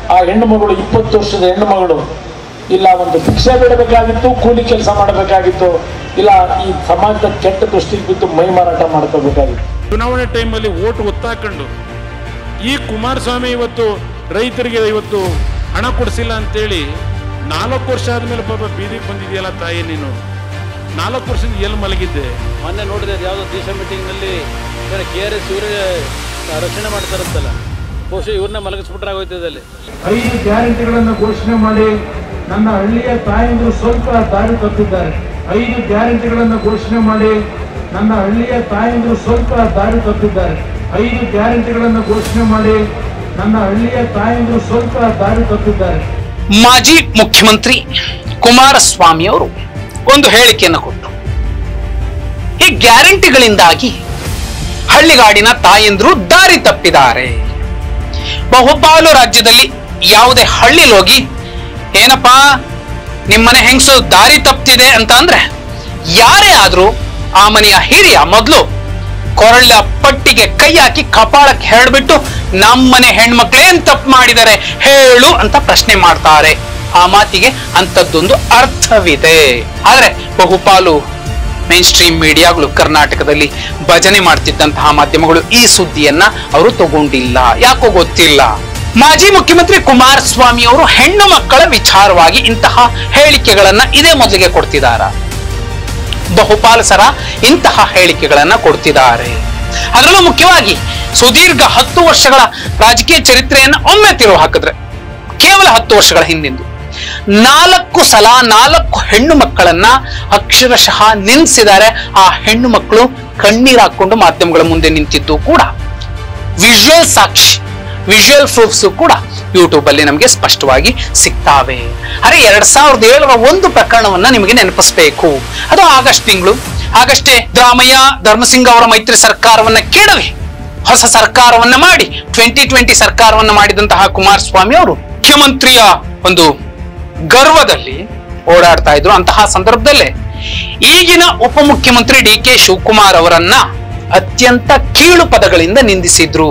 ಆ ಹೆಣ್ಣು ಮಗಳು ಇಪ್ಪತ್ತು ವರ್ಷದ ಹೆಣ್ಣು ಮಗಳು ಇಲ್ಲ ಒಂದು ಭಿಕ್ಷೆ ಬಿಡಬೇಕಾಗಿತ್ತು ಕೂಲಿ ಕೆಲಸ ಮಾಡಬೇಕಾಗಿತ್ತು ಇಲ್ಲ ಈ ಸಮಾಜದ ಕೆಟ್ಟ ದೃಷ್ಟಿಗೆ ಬಿದ್ದು ಮೈ ಮಾರಾಟ ಮಾಡ್ಕೋಬೇಕಾಗಿತ್ತು ಚುನಾವಣೆ ಟೈಮಲ್ಲಿ ಓಟ್ ಒತ್ತಾಕೊಂಡು ಈ ಕುಮಾರಸ್ವಾಮಿ ಇವತ್ತು ರೈತರಿಗೆ ಇವತ್ತು ಹಣ ಕೊಡಿಸಿಲ್ಲ ಅಂತೇಳಿ ನಾಲ್ಕು ವರ್ಷ ಆದ್ಮೇಲೆ ಪಾಪ ಬೀದಿಗೆ ಬಂದಿದೆಯಲ್ಲ ತಾಯಿ ನೀನು ನಾಲ್ಕು ವರ್ಷದಿಂದ ಎಲ್ಲಿ ಮಲಗಿದ್ದೆ ಮೊನ್ನೆ ನೋಡಿದೆ ಅದು ಯಾವುದೋ ದೇಶ ಮೀಟಿಂಗ್ನಲ್ಲಿ ಕೆ ಆರ್ ಎಸ್ ಇವರೇ ರಕ್ಷಣೆ ಮಾಡ್ತಾರಂತಲ್ಲ ಬಹುಶಃ ಇವ್ರನ್ನ ಮಲಗಿಸ್ಬಿಟ್ರೆ ಆಗೋಯ್ತದೆ ಅಲ್ಲಿ ಐದು ಗ್ಯಾರಂಟಿಗಳನ್ನು ಘೋಷಣೆ ಮಾಡಿ ನನ್ನ ಹಳ್ಳಿಯ ತಾಯಂದಿರು ಸ್ವಲ್ಪ ದಾರಿ ತಪ್ಪಿದ್ದಾರೆ ಐದು ಗ್ಯಾರಂಟಿಗಳನ್ನು ಘೋಷಣೆ ಮಾಡಿ ನನ್ನ ಹಳ್ಳಿಯ ತಾಯಂದಿರು ಸ್ವಲ್ಪ ದಾರಿ ತಪ್ಪಿದ್ದಾರೆ ಐದು ಗ್ಯಾರಂಟಿಗಳನ್ನು ಘೋಷಣೆ ಮಾಡಿ ನನ್ನ ಹಳ್ಳಿಯ ತಾಯಂದಿರು ಸ್ವಲ್ಪ ದಾರಿ ತಪ್ಪಿದ್ದಾರೆ ಮಾಜಿ ಮುಖ್ಯಮಂತ್ರಿ ಕುಮಾರಸ್ವಾಮಿ ಅವರು ಒಂದು ಹೇಳಿಕೆಯನ್ನು ಕೊಟ್ಟರು ಈ ಗ್ಯಾರಂಟಿಗಳಿಂದಾಗಿ ಹಳ್ಳಿಗಾಡಿನ ತಾಯಂದ್ರು ದಾರಿ ತಪ್ಪಿದ್ದಾರೆ ಬಹುಪಾಲು ರಾಜ್ಯದಲ್ಲಿ ಯಾವುದೇ ಹಳ್ಳಿಲ್ ಹೋಗಿ ಏನಪ್ಪಾ ನಿಮ್ಮನೆ ಹೆಂಗಸು ದಾರಿ ತಪ್ತಿದೆ ಅಂತ ಅಂದ್ರೆ ಯಾರೇ ಆದ್ರೂ ಆ ಮನೆಯ ಹಿರಿಯ ಮೊದಲು ಕೊರಳ ಪಟ್ಟಿಗೆ ಕೈ ಹಾಕಿ ಕಪಾಳಕ್ಕೆ ಹೇಳ್ಬಿಟ್ಟು ನಮ್ಮನೆ ಹೆಣ್ಮಕ್ಳೇನ್ ತಪ್ಪು ಮಾಡಿದ್ದಾರೆ ಹೇಳು ಅಂತ ಪ್ರಶ್ನೆ ಮಾಡ್ತಾರೆ ಆ ಮಾತಿಗೆ ಅಂತದ್ದೊಂದು ಅರ್ಥವಿದೆ ಆದ್ರೆ ಬಹುಪಾಲು ಮೇನ್ ಸ್ಟ್ರೀಮ್ ಮೀಡಿಯಾಗಳು ಕರ್ನಾಟಕದಲ್ಲಿ ಭಜನೆ ಮಾಡ್ತಿದ್ದಂತಹ ಮಾಧ್ಯಮಗಳು ಈ ಸುದ್ದಿಯನ್ನ ಅವರು ತಗೊಂಡಿಲ್ಲ ಯಾಕೋ ಗೊತ್ತಿಲ್ಲ ಮಾಜಿ ಮುಖ್ಯಮಂತ್ರಿ ಕುಮಾರಸ್ವಾಮಿ ಅವರು ಹೆಣ್ಣು ಮಕ್ಕಳ ವಿಚಾರವಾಗಿ ಇಂತಹ ಹೇಳಿಕೆಗಳನ್ನ ಇದೇ ಮೊದಲಿಗೆ ಕೊಡ್ತಿದಾರ ಬಹುಪಾಲು ಸರ ಇಂತಹ ಹೇಳಿಕೆಗಳನ್ನ ಕೊಡ್ತಿದ್ದಾರೆ ಅದರಲ್ಲೂ ಮುಖ್ಯವಾಗಿ ಸುದೀರ್ಘ ಹತ್ತು ವರ್ಷಗಳ ರಾಜಕೀಯ ಚರಿತ್ರೆಯನ್ನ ಒಮ್ಮೆ ತಿರುವು ಹಾಕಿದ್ರೆ ಕೇವಲ ಹತ್ತು ವರ್ಷಗಳ ಹಿಂದಿಂದು ನಾಲ್ಕು ಸಲ ನಾಲ್ಕು ಹೆಣ್ಣು ಮಕ್ಕಳನ್ನ ಅಕ್ಷರಶಃ ನಿನ್ಸಿದ್ದಾರೆ ಆ ಹೆಣ್ಣು ಮಕ್ಕಳು ಕಣ್ಣೀರ್ ಹಾಕೊಂಡು ಮಾಧ್ಯಮಗಳ ಮುಂದೆ ನಿಂತಿದ್ದು ಕೂಡ ವಿಜುವಲ್ ಸಾಕ್ಷಿ ವಿಜುವಲ್ ಪ್ರೂಫ್ಸ್ ಕೂಡ ಯೂಟ್ಯೂಬ್ ಅಲ್ಲಿ ನಮಗೆ ಸ್ಪಷ್ಟವಾಗಿ ಸಿಗ್ತಾವೆ ಅರೆ ಎರಡ್ ಸಾವಿರದ ಏಳರ ಒಂದು ಪ್ರಕರಣವನ್ನ ನಿಮಗೆ ನೆನಪಿಸ್ಬೇಕು ಅದು ಆಗಸ್ಟ್ ತಿಂಗಳು ಆಗಷ್ಟೇ ರಾಮಯ್ಯ ಧರ್ಮಸಿಂಗ್ ಅವರ ಮೈತ್ರಿ ಸರ್ಕಾರವನ್ನ ಕೆಡವಿ ಹೊಸ ಸರ್ಕಾರವನ್ನ ಮಾಡಿ ಟ್ವೆಂಟಿ ಟ್ವೆಂಟಿ ಸರ್ಕಾರವನ್ನ ಮಾಡಿದಂತಹ ಕುಮಾರಸ್ವಾಮಿ ಅವರು ಮುಖ್ಯಮಂತ್ರಿಯ ಒಂದು ಗರ್ವದಲ್ಲಿ ಓಡಾಡ್ತಾ ಇದ್ರು ಅಂತಹ ಸಂದರ್ಭದಲ್ಲೇ ಈಗಿನ ಉಪಮುಖ್ಯಮಂತ್ರಿ ಡಿ ಕೆ ಶಿವಕುಮಾರ್ ಅವರನ್ನ ಅತ್ಯಂತ ಕೀಳು ಪದಗಳಿಂದ ನಿಂದಿಸಿದ್ರು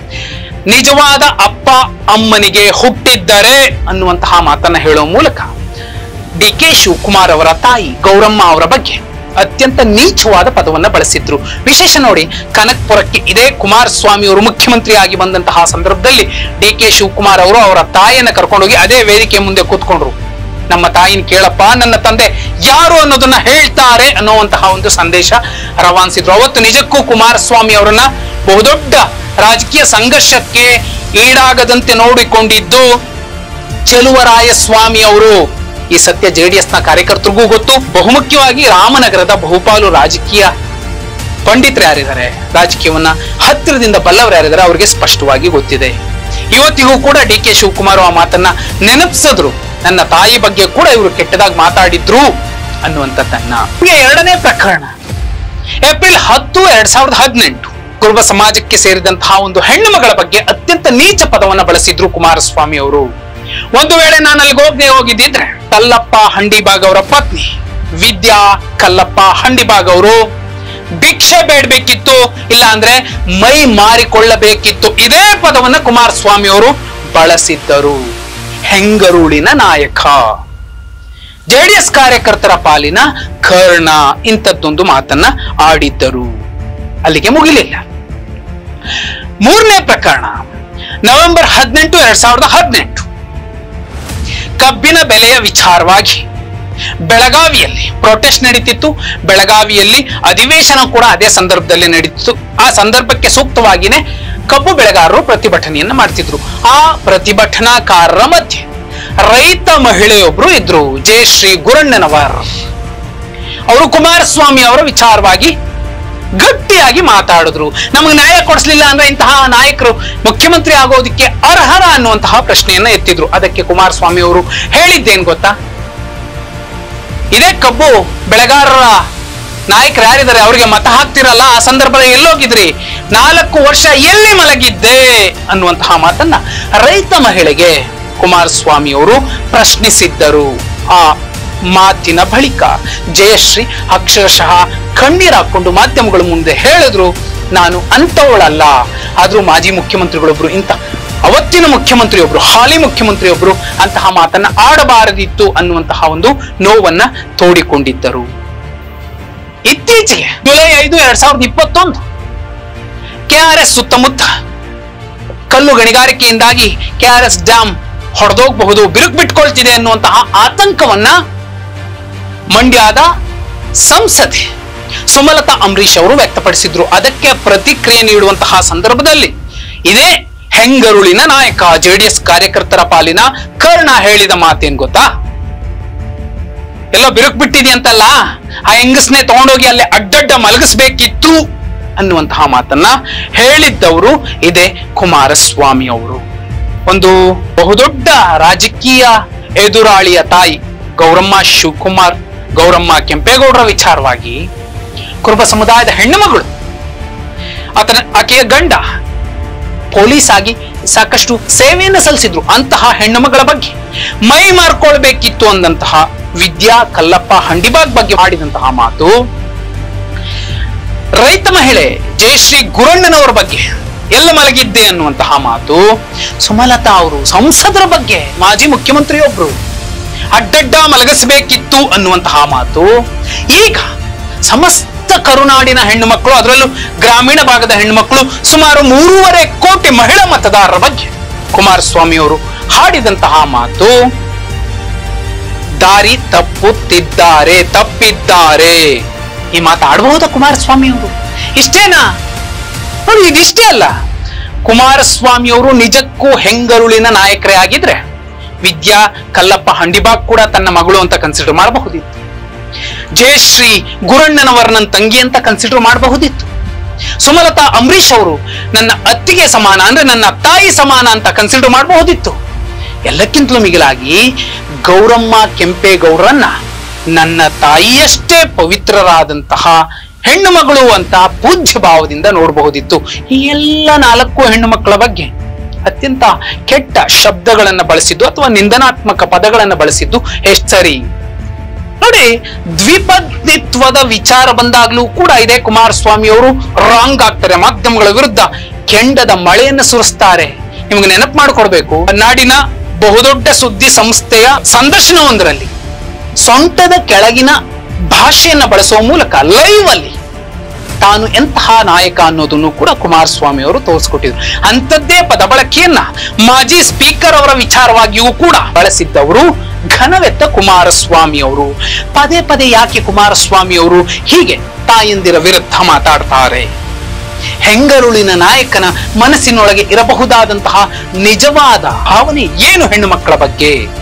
ನಿಜವಾದ ಅಪ್ಪ ಅಮ್ಮನಿಗೆ ಹುಟ್ಟಿದ್ದರೆ ಅನ್ನುವಂತಹ ಮಾತನ್ನ ಹೇಳುವ ಮೂಲಕ ಡಿ ಕೆ ಶಿವಕುಮಾರ್ ಅವರ ತಾಯಿ ಗೌರಮ್ಮ ಅವರ ಬಗ್ಗೆ ಅತ್ಯಂತ ನೀಚವಾದ ಪದವನ್ನ ಬಳಸಿದ್ರು ವಿಶೇಷ ನೋಡಿ ಕನಕ್ಪುರಕ್ಕೆ ಇದೇ ಕುಮಾರಸ್ವಾಮಿ ಅವರು ಮುಖ್ಯಮಂತ್ರಿ ಆಗಿ ಬಂದಂತಹ ಸಂದರ್ಭದಲ್ಲಿ ಡಿ ಕೆ ಶಿವಕುಮಾರ್ ಅವರು ಅವರ ತಾಯಿಯನ್ನ ಕರ್ಕೊಂಡೋಗಿ ಅದೇ ವೇದಿಕೆ ಮುಂದೆ ಕೂತ್ಕೊಂಡ್ರು ನಮ್ಮ ತಾಯಿನ ಕೇಳಪ್ಪ ನನ್ನ ತಂದೆ ಯಾರು ಅನ್ನೋದನ್ನ ಹೇಳ್ತಾರೆ ಅನ್ನುವಂತಹ ಒಂದು ಸಂದೇಶ ರವಾನಿಸಿದ್ರು ಅವತ್ತು ನಿಜಕ್ಕೂ ಕುಮಾರಸ್ವಾಮಿ ಅವರನ್ನ ಬಹುದೊಡ್ಡ ರಾಜಕೀಯ ಸಂಘರ್ಷಕ್ಕೆ ಈಡಾಗದಂತೆ ನೋಡಿಕೊಂಡಿದ್ದು ಚೆಲುವರಾಯ ಸ್ವಾಮಿ ಅವರು ಈ ಸತ್ಯ ಜೆಡಿಎಸ್ ನ ಕಾರ್ಯಕರ್ತರಿಗೂ ಗೊತ್ತು ಬಹುಮುಖ್ಯವಾಗಿ ರಾಮನಗರದ ಬಹುಪಾಲು ರಾಜಕೀಯ ಪಂಡಿತರು ಯಾರಿದ್ದಾರೆ ರಾಜಕೀಯವನ್ನ ಹತ್ತಿರದಿಂದ ಬಲ್ಲವರು ಯಾರಿದ್ದಾರೆ ಅವ್ರಿಗೆ ಸ್ಪಷ್ಟವಾಗಿ ಗೊತ್ತಿದೆ ಇವತ್ತಿಗೂ ಕೂಡ ಡಿ ಕೆ ಶಿವಕುಮಾರ್ ಆ ಮಾತನ್ನ ನೆನಪಿಸಿದ್ರು ನನ್ನ ತಾಯಿ ಬಗ್ಗೆ ಕೂಡ ಇವರು ಕೆಟ್ಟದಾಗಿ ಮಾತಾಡಿದ್ರು ಅನ್ನುವಂಥದ್ದನ್ನ ಹೀಗೆ ಎರಡನೇ ಪ್ರಕರಣ ಏಪ್ರಿಲ್ ಹತ್ತು ಎರಡ್ ಸಾವಿರದ ಹದಿನೆಂಟು ಕುರುಬ ಸಮಾಜಕ್ಕೆ ಸೇರಿದಂತಹ ಒಂದು ಹೆಣ್ಣು ಮಗಳ ಬಗ್ಗೆ ಅತ್ಯಂತ ನೀಚ ಪದವನ್ನ ಬಳಸಿದ್ರು ಕುಮಾರಸ್ವಾಮಿ ಅವರು ಒಂದು ವೇಳೆ ನಾನು ಅಲ್ಲಿಗೆ ಹೋಗದೆ ಹೋಗಿದ್ದಿದ್ರೆ ಕಲ್ಲಪ್ಪ ಹಂಡಿಬಾಗ್ ಅವರ ಪತ್ನಿ ವಿದ್ಯಾ ಕಲ್ಲಪ್ಪ ಹಂಡಿಬಾಗ್ ಅವರು ಭಿಕ್ಷೆ ಬೇಡಬೇಕಿತ್ತು ಇಲ್ಲ ಅಂದ್ರೆ ಮೈ ಮಾರಿಕೊಳ್ಳಬೇಕಿತ್ತು ಇದೇ ಪದವನ್ನ ಕುಮಾರಸ್ವಾಮಿ ಅವರು ಬಳಸಿದ್ದರು ಹೆಂಗರುಳಿನ ನಾಯಕ ಜೆಡಿಎಸ್ ಕಾರ್ಯಕರ್ತರ ಪಾಲಿನ ಕರ್ಣ ಇಂಥದ್ದೊಂದು ಮಾತನ್ನ ಆಡಿದ್ದರು ಅಲ್ಲಿಗೆ ಮುಗಿಲಿಲ್ಲ ಮೂರನೇ ಪ್ರಕರಣ ನವೆಂಬರ್ ಹದಿನೆಂಟು ಎರಡ್ ಸಾವಿರದ ಹದಿನೆಂಟು ಕಬ್ಬಿನ ಬೆಲೆಯ ವಿಚಾರವಾಗಿ ಬೆಳಗಾವಿಯಲ್ಲಿ ಪ್ರೊಟೆಸ್ಟ್ ನಡೀತಿತ್ತು ಬೆಳಗಾವಿಯಲ್ಲಿ ಅಧಿವೇಶನ ಕೂಡ ಅದೇ ಸಂದರ್ಭದಲ್ಲಿ ನಡೀತಿತ್ತು ಆ ಸಂದರ್ಭಕ್ಕೆ ಸೂಕ್ತವಾಗಿನೇ ಕಬ್ಬು ಬೆಳೆಗಾರರು ಪ್ರತಿಭಟನೆಯನ್ನ ಮಾಡ್ತಿದ್ರು ಆ ಪ್ರತಿಭಟನಾಕಾರರ ಮಧ್ಯೆ ರೈತ ಮಹಿಳೆಯೊಬ್ರು ಇದ್ರು ಜಯಶ್ರೀ ಗುರಣ್ಣನವರ್ ಅವರು ಕುಮಾರಸ್ವಾಮಿ ಅವರ ವಿಚಾರವಾಗಿ ಗಟ್ಟಿಯಾಗಿ ಮಾತಾಡಿದ್ರು ನಮಗೆ ನ್ಯಾಯ ಕೊಡಿಸ್ಲಿಲ್ಲ ಅಂದ್ರೆ ಇಂತಹ ನಾಯಕರು ಮುಖ್ಯಮಂತ್ರಿ ಆಗೋದಕ್ಕೆ ಅರ್ಹರ ಅನ್ನುವಂತಹ ಪ್ರಶ್ನೆಯನ್ನ ಎತ್ತಿದ್ರು ಅದಕ್ಕೆ ಕುಮಾರಸ್ವಾಮಿ ಅವರು ಹೇಳಿದ್ದೇನ್ ಗೊತ್ತಾ ಇದೇ ಕಬ್ಬು ಬೆಳೆಗಾರರ ನಾಯಕರು ಯಾರಿದ್ದಾರೆ ಅವರಿಗೆ ಮತ ಹಾಕ್ತಿರಲ್ಲ ಆ ಸಂದರ್ಭದಲ್ಲಿ ಎಲ್ಲೋಗಿದ್ರಿ ನಾಲ್ಕು ವರ್ಷ ಎಲ್ಲಿ ಮಲಗಿದ್ದೆ ಅನ್ನುವಂತಹ ಮಾತನ್ನ ರೈತ ಮಹಿಳೆಗೆ ಕುಮಾರಸ್ವಾಮಿ ಅವರು ಪ್ರಶ್ನಿಸಿದ್ದರು ಆ ಮಾತಿನ ಬಳಿಕ ಜಯಶ್ರೀ ಅಕ್ಷರಶಃ ಕಣ್ಣೀರ್ ಹಾಕೊಂಡು ಮಾಧ್ಯಮಗಳ ಮುಂದೆ ಹೇಳಿದ್ರು ನಾನು ಅಂತವಳಲ್ಲ ಆದ್ರೂ ಮಾಜಿ ಮುಖ್ಯಮಂತ್ರಿಗಳೊಬ್ರು ಇಂಥ ಅವತ್ತಿನ ಮುಖ್ಯಮಂತ್ರಿಯೊಬ್ರು ಹಾಲಿ ಮುಖ್ಯಮಂತ್ರಿಯೊಬ್ರು ಅಂತಹ ಮಾತನ್ನ ಆಡಬಾರದಿತ್ತು ಅನ್ನುವಂತಹ ಒಂದು ನೋವನ್ನ ತೋಡಿಕೊಂಡಿದ್ದರು ಇತ್ತೀಚೆಗೆ ಜುಲೈ ಐದು ಎರಡ್ ಸಾವಿರದ ಇಪ್ಪತ್ತೊಂದು ಕೆಆರ್ಎಸ್ ಸುತ್ತಮುತ್ತ ಕಲ್ಲು ಗಣಿಗಾರಿಕೆಯಿಂದಾಗಿ ಕೆಆರ್ಎಸ್ ಡ್ಯಾಮ್ ಹೊಡೆದೋಗಬಹುದು ಬಿರುಕು ಬಿಟ್ಕೊಳ್ತಿದೆ ಅನ್ನುವಂತಹ ಆತಂಕವನ್ನ ಮಂಡ್ಯದ ಸಂಸದೆ ಸುಮಲತಾ ಅಂಬರೀಶ್ ಅವರು ವ್ಯಕ್ತಪಡಿಸಿದ್ರು ಅದಕ್ಕೆ ಪ್ರತಿಕ್ರಿಯೆ ನೀಡುವಂತಹ ಸಂದರ್ಭದಲ್ಲಿ ಇದೇ ಹೆಂಗರುಳಿನ ನಾಯಕ ಜೆಡಿಎಸ್ ಕಾರ್ಯಕರ್ತರ ಪಾಲಿನ ಕರ್ಣ ಹೇಳಿದ ಮಾತೇನ್ ಗೊತ್ತಾ ಎಲ್ಲೋ ಬಿರುಕು ಬಿಟ್ಟಿದೆಯಂತಲ್ಲ ಆ ಹೆಂಗಸ್ನೆ ತಗೊಂಡೋಗಿ ಅಲ್ಲಿ ಅಡ್ಡಡ್ಡ ಮಲಗಿಸ್ಬೇಕಿತ್ತು ಅನ್ನುವಂತಹ ಮಾತನ್ನ ಹೇಳಿದ್ದವರು ಇದೇ ಕುಮಾರಸ್ವಾಮಿ ಅವರು ಒಂದು ಬಹುದೊಡ್ಡ ರಾಜಕೀಯ ಎದುರಾಳಿಯ ತಾಯಿ ಗೌರಮ್ಮ ಶಿವಕುಮಾರ್ ಗೌರಮ್ಮ ಕೆಂಪೇಗೌಡರ ವಿಚಾರವಾಗಿ ಕುರುಬ ಸಮುದಾಯದ ಹೆಣ್ಣು ಮಗಳು ಆತನ ಆಕೆಯ ಗಂಡ ಪೊಲೀಸ್ ಆಗಿ ಸಾಕಷ್ಟು ಸೇವೆಯನ್ನು ಸಲ್ಲಿಸಿದ್ರು ಅಂತಹ ಹೆಣ್ಣು ಮಗಳ ಬಗ್ಗೆ ಮೈ ಮಾರ್ಕೊಳ್ಬೇಕಿತ್ತು ಅಂದಂತಹ ವಿದ್ಯಾ ಕಲ್ಲಪ್ಪ ಹಂಡಿಬಾಗ್ ಬಗ್ಗೆ ಮಾಡಿದಂತಹ ಮಾತು ರೈತ ಮಹಿಳೆ ಜಯಶ್ರೀ ಗುರಣ್ಣನವರ ಬಗ್ಗೆ ಎಲ್ಲ ಮಲಗಿದ್ದೆ ಅನ್ನುವಂತಹ ಮಾತು ಸುಮಲತಾ ಅವರು ಸಂಸದರ ಬಗ್ಗೆ ಮಾಜಿ ಮುಖ್ಯಮಂತ್ರಿಯೊಬ್ರು ಅಡ್ಡಡ್ಡ ಮಲಗಿಸಬೇಕಿತ್ತು ಅನ್ನುವಂತಹ ಮಾತು ಈಗ ಸಮಸ್ತ ಕರುನಾಡಿನ ಹೆಣ್ಣು ಮಕ್ಕಳು ಅದರಲ್ಲೂ ಗ್ರಾಮೀಣ ಭಾಗದ ಹೆಣ್ಣು ಮಕ್ಕಳು ಸುಮಾರು ಮೂರುವರೆ ಕೋಟಿ ಮಹಿಳಾ ಮತದಾರರ ಬಗ್ಗೆ ಕುಮಾರಸ್ವಾಮಿ ಅವರು ಹಾಡಿದಂತಹ ಮಾತು ದಾರಿ ತಪ್ಪುತ್ತಿದ್ದಾರೆ ತಪ್ಪಿದ್ದಾರೆ ಈ ಮಾತಾಡಬಹುದಾ ಕುಮಾರಸ್ವಾಮಿ ಅವರು ಇಷ್ಟೇನಾ ನೋಡಿ ಇದಿಷ್ಟೇ ಅಲ್ಲ ಕುಮಾರಸ್ವಾಮಿ ಅವರು ನಿಜಕ್ಕೂ ಹೆಂಗರುಳಿನ ನಾಯಕರೇ ಆಗಿದ್ರೆ ವಿದ್ಯಾ ಕಲ್ಲಪ್ಪ ಹಂಡಿಬಾಗ್ ಕೂಡ ತನ್ನ ಮಗಳು ಅಂತ ಕನ್ಸಿಡರ್ ಮಾಡಬಹುದಿತ್ತು ಜಯಶ್ರೀ ಗುರಣ್ಣನವರ ನನ್ನ ತಂಗಿ ಅಂತ ಕನ್ಸಿಡರ್ ಮಾಡಬಹುದಿತ್ತು ಸುಮಲತಾ ಅಂಬರೀಶ್ ಅವರು ನನ್ನ ಅತ್ತಿಗೆ ಸಮಾನ ಅಂದ್ರೆ ನನ್ನ ತಾಯಿ ಸಮಾನ ಅಂತ ಕನ್ಸಿಡರ್ ಮಾಡಬಹುದಿತ್ತು ಎಲ್ಲಕ್ಕಿಂತಲೂ ಮಿಗಿಲಾಗಿ ಗೌರಮ್ಮ ಕೆಂಪೇಗೌಡರನ್ನ ನನ್ನ ತಾಯಿಯಷ್ಟೇ ಪವಿತ್ರರಾದಂತಹ ಹೆಣ್ಣು ಮಗಳು ಅಂತ ಪೂಜ್ಯ ಭಾವದಿಂದ ನೋಡಬಹುದಿತ್ತು ಈ ಎಲ್ಲ ನಾಲ್ಕು ಹೆಣ್ಣು ಮಕ್ಕಳ ಬಗ್ಗೆ ಅತ್ಯಂತ ಕೆಟ್ಟ ಶಬ್ದಗಳನ್ನ ಬಳಸಿದ್ದು ಅಥವಾ ನಿಂದನಾತ್ಮಕ ಪದಗಳನ್ನ ಬಳಸಿದ್ದು ಎಷ್ಟು ಸರಿ ನೋಡಿ ದ್ವಿಪದಿತ್ವದ ವಿಚಾರ ಬಂದಾಗ್ಲೂ ಕೂಡ ಇದೇ ಕುಮಾರಸ್ವಾಮಿ ಅವರು ರಾಂಗ್ ಆಗ್ತಾರೆ ಮಾಧ್ಯಮಗಳ ವಿರುದ್ಧ ಕೆಂಡದ ಮಳೆಯನ್ನು ಸುರಿಸ್ತಾರೆ ನಿಮಗೆ ನೆನಪು ಮಾಡಿಕೊಡ್ಬೇಕು ನಾಡಿನ ಬಹುದೊಡ್ಡ ಸುದ್ದಿ ಸಂಸ್ಥೆಯ ಸಂದರ್ಶನವೊಂದರಲ್ಲಿ ಸೊಂಟದ ಕೆಳಗಿನ ಭಾಷೆಯನ್ನ ಬಳಸುವ ಮೂಲಕ ಲೈವ್ ಅಲ್ಲಿ ತಾನು ಎಂತಹ ನಾಯಕ ಅನ್ನೋದನ್ನು ಕೂಡ ಕುಮಾರಸ್ವಾಮಿ ಅವರು ತೋರಿಸ್ಕೊಟ್ಟಿದ್ರು ಅಂಥದ್ದೇ ಪದ ಬಳಕೆಯನ್ನ ಮಾಜಿ ಸ್ಪೀಕರ್ ಅವರ ವಿಚಾರವಾಗಿಯೂ ಕೂಡ ಬಳಸಿದ್ದವರು ಘನವೆತ್ತ ಕುಮಾರಸ್ವಾಮಿ ಅವರು ಪದೇ ಪದೇ ಯಾಕೆ ಕುಮಾರಸ್ವಾಮಿ ಅವರು ಹೀಗೆ ತಾಯಂದಿರ ವಿರುದ್ಧ ಮಾತಾಡ್ತಾರೆ ಹೆಂಗರುಳಿನ ನಾಯಕನ ಮನಸ್ಸಿನೊಳಗೆ ಇರಬಹುದಾದಂತಹ ನಿಜವಾದ ಭಾವನೆ ಏನು ಹೆಣ್ಣು ಮಕ್ಕಳ ಬಗ್ಗೆ